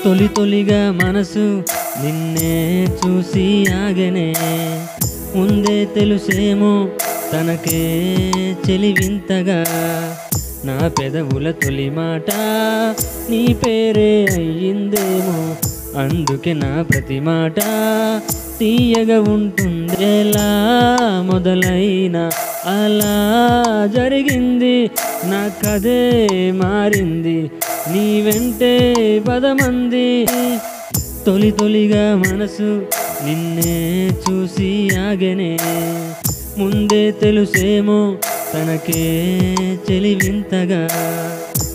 తొలి తొలిగా మనసు నిన్నే చూసి ఆగనే ముందే తెలుసేమో తనకే చెలివింతగా నా పెదవుల తొలి మాట నీ పేరే అయ్యిందేమో అందుకే నా ప్రతి మాట తీయగా ఉంటుంది ఎలా మొదలైన అలా జరిగింది నా కథే మారింది నీ వెంటే పదమంది తొలి తొలిగా మనసు నిన్నే చూసి ఆగనే ముందే తెలుసేమో తనకే చెలివింతగా